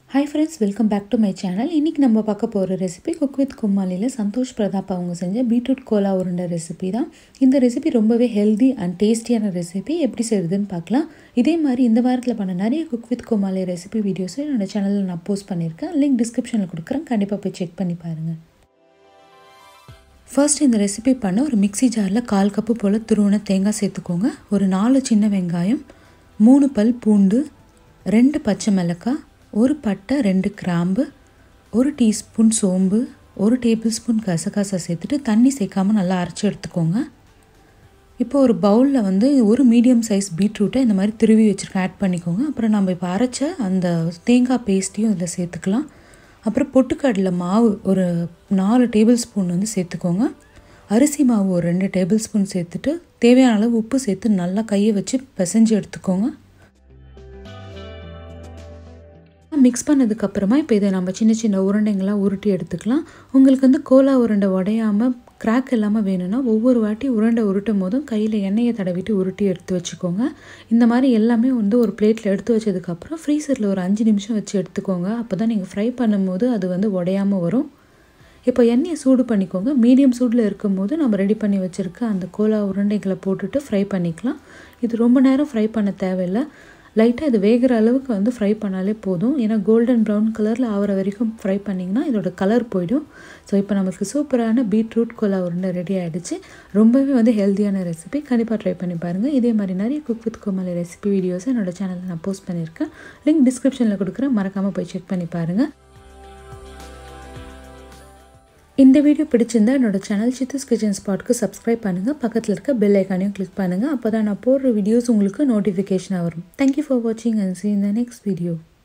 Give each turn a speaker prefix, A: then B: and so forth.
A: hi friends welcome back to my channel இன்றைக்கி நம்ம பார்க்க போகிற ரெசிபி குக் வித் கும்மாலியில் சந்தோஷ் பிரதாப் அவங்க செஞ்ச பீட்ரூட் கோலா உருண்டை ரெசிபி தான் இந்த ரெசிபி ரொம்பவே ஹெல்தி அண்ட் டேஸ்டியான ரெசிபி எப்படி செய்கிறதுன்னு பார்க்கலாம் இதே மாதிரி இந்த வாரத்தில் பண்ண நிறைய குக் வித் குமாலி ரெசிபி வீடியோஸை என்னோட சேனலில் நான் போஸ்ட் பண்ணியிருக்கேன் லிங்க் டிஸ்கிரிப்ஷனில் கொடுக்குறேன் கண்டிப்பாக போய் செக் பண்ணி பாருங்கள் ஃபர்ஸ்ட் இந்த ரெசிபி பண்ண ஒரு மிக்சி ஜாரில் கால் கப்பு போல் துருவன தேங்காய் சேர்த்துக்கோங்க ஒரு நாலு சின்ன வெங்காயம் மூணு பல் பூண்டு ரெண்டு பச்சை மிளகாய் ஒரு பட்டை ரெண்டு கிராம்பு ஒரு டீஸ்பூன் சோம்பு ஒரு டேபிள் ஸ்பூன் கசகசா சேர்த்துட்டு தண்ணி சேர்க்காமல் நல்லா அரைச்சி எடுத்துக்கோங்க இப்போ ஒரு பவுலில் வந்து ஒரு மீடியம் சைஸ் பீட்ரூட்டை இந்த மாதிரி திருவி வச்சுருக்கேன் ஆட் பண்ணிக்கோங்க அப்புறம் நம்ம இப்போ அரைச்ச அந்த தேங்காய் பேஸ்ட்டையும் இதில் சேர்த்துக்கலாம் அப்புறம் பொட்டுக்கடலை மாவு ஒரு நாலு டேபிள் ஸ்பூன் வந்து சேர்த்துக்கோங்க அரிசி மாவு ஒரு ரெண்டு டேபிள் ஸ்பூன் சேர்த்துட்டு தேவையான அளவு உப்பு சேர்த்து நல்லா கையை வச்சு பிசைஞ்சு எடுத்துக்கோங்க மிக்ஸ் பண்ணதுக்கப்புறமா இப்போ இதை நம்ம சின்ன சின்ன உருண்டைங்களாக உருட்டி எடுத்துக்கலாம் உங்களுக்கு வந்து கோலா உருண்டை உடையாமல் கிராக் இல்லாமல் வேணும்னா ஒவ்வொரு வாட்டி உருண்டை உருட்டும் போதும் கையில் எண்ணெயை தடவிட்டு உருட்டி எடுத்து வச்சுக்கோங்க இந்த மாதிரி எல்லாமே வந்து ஒரு பிளேட்டில் எடுத்து வச்சதுக்கப்புறம் ஃப்ரீசரில் ஒரு அஞ்சு நிமிஷம் வச்சு எடுத்துக்கோங்க அப்போ தான் நீங்கள் ஃப்ரை பண்ணும்போது அது வந்து உடையாமல் வரும் இப்போ எண்ணெயை சூடு பண்ணிக்கோங்க மீடியம் சூடில் இருக்கும்போது நம்ம ரெடி பண்ணி வச்சுருக்க அந்த கோலா உருண்டைகளை போட்டுட்டு ஃப்ரை பண்ணிக்கலாம் இது ரொம்ப நேரம் ஃப்ரை பண்ண தேவையில்லை லைட்டாக இது வேகிற அளவுக்கு வந்து ஃப்ரை பண்ணாலே போதும் ஏன்னா கோல்டன் ப்ரௌன் கலரில் ஆகிற வரைக்கும் ஃப்ரை பண்ணிங்கன்னா இதோட கலர் போயிடும் ஸோ இப்போ நமக்கு சூப்பரான பீட்ரூட் கோலா உருண்டை ரெடி ஆகிடுச்சு ரொம்பவே வந்து ஹெல்த்தியான ரெசிபி கண்டிப்பாக ட்ரை பண்ணி பாருங்கள் இதே மாதிரி நிறைய குக் வித் கோமாலி ரெசிபி வீடியோஸை என்னோடய சேனலில் நான் போஸ்ட் பண்ணியிருக்கேன் லிங்க் டிஸ்கிரிப்ஷனில் கொடுக்குறேன் மறக்காமல் போய் செக் பண்ணி பாருங்கள் இந்த வீடியோ பிடிச்சிருந்தா என்னோட சேனல் சித்துஸ் கிச்சன் ஸ்பாட்க்கு சப்ஸ்கிரைப் பண்ணுங்கள் பக்கத்தில் இருக்க பெல் ஐக்கானையும் கிளிக் பண்ணுங்கள் அப்போ தான் நான் போடுற வீடியோஸ் உங்களுக்கு நோட்டிஃபிகேஷனாக வரும் தேங்க்யூ ஃபார் வாட்சிங் அண்ட் சி இந்த நெக்ஸ்ட் வீடியோ